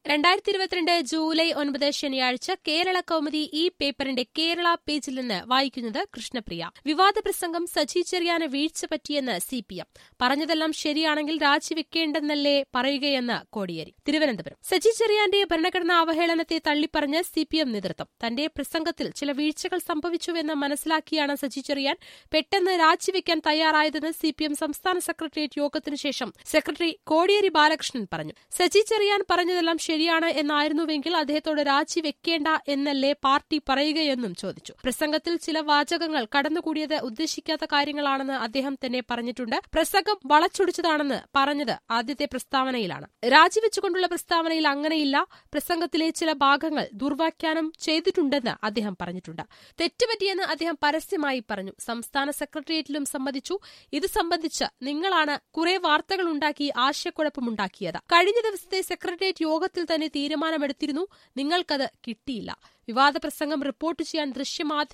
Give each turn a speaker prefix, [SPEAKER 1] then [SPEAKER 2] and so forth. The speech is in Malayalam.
[SPEAKER 1] രണ്ടായിരത്തി ഇരുപത്തിരണ്ട് ജൂലൈ ഒൻപത് ശനിയാഴ്ച കേരള കൗമുദി ഈ പേപ്പറിന്റെ കേരള പേജിൽ നിന്ന് വായിക്കുന്നത് കൃഷ്ണപ്രിയ വിവാദ പ്രസംഗം സജി ചെറിയാന് വീഴ്ച പറ്റിയെന്ന് സി പി എം പറഞ്ഞതെല്ലാം ശരിയാണെങ്കിൽ രാജിവെക്കേണ്ടെന്നല്ലേ പറയുകയെന്ന് കോടിയേരി തിരുവനന്തപുരം സജി ചെറിയാന്റെ ഭരണഘടനാ അവഹേളനത്തെ തള്ളിപ്പറഞ്ഞ് സി പി എം നേതൃത്വം തന്റെ പ്രസംഗത്തിൽ ചില വീഴ്ചകൾ സംഭവിച്ചുവെന്ന് മനസ്സിലാക്കിയാണ് സജി ചെറിയാൻ പെട്ടെന്ന് രാജിവെക്കാൻ തയ്യാറായതെന്ന് സി പി എം സംസ്ഥാന സെക്രട്ടേറിയറ്റ് യോഗത്തിനു ശേഷം സെക്രട്ടറി കോടിയേരി ബാലകൃഷ്ണൻ പറഞ്ഞു സജി ചെറിയാൻ പറഞ്ഞതെല്ലാം ശരിയാണ് എന്നായിരുന്നുവെങ്കിൽ അദ്ദേഹത്തോട് രാജിവെക്കേണ്ട എന്നല്ലേ പാർട്ടി പറയുകയെന്നും ചോദിച്ചു പ്രസംഗത്തിൽ ചില വാചകങ്ങൾ കടന്നുകൂടിയത് ഉദ്ദേശിക്കാത്ത കാര്യങ്ങളാണെന്ന് അദ്ദേഹം തന്നെ പറഞ്ഞിട്ടുണ്ട് പ്രസംഗം വളച്ചൊടിച്ചതാണെന്ന് പറഞ്ഞത് ആദ്യത്തെ പ്രസ്താവനയിലാണ് രാജിവെച്ചുകൊണ്ടുള്ള പ്രസ്താവനയിൽ അങ്ങനെയില്ല പ്രസംഗത്തിലെ ചില ഭാഗങ്ങൾ ദുർവാഖ്യാനം ചെയ്തിട്ടുണ്ടെന്ന് അദ്ദേഹം പറഞ്ഞിട്ടുണ്ട് തെറ്റുപറ്റിയെന്ന് അദ്ദേഹം പരസ്യമായി പറഞ്ഞു സംസ്ഥാന സെക്രട്ടേറിയറ്റിലും സമ്മതിച്ചു ഇത് സംബന്ധിച്ച് നിങ്ങളാണ് കുറെ വാർത്തകൾ ഉണ്ടാക്കി ആശയക്കുഴപ്പമുണ്ടാക്കിയത് കഴിഞ്ഞ ദിവസത്തെ സെക്രട്ടേറിയറ്റ് യോഗത്തിൽ തന്നെ തീരുമാനമെടുത്തിരുന്നു നിങ്ങൾക്കത് കിട്ടിയില്ല വിവാദ പ്രസംഗം റിപ്പോർട്ട് ചെയ്യാൻ ദൃശ്യമാധ്യമ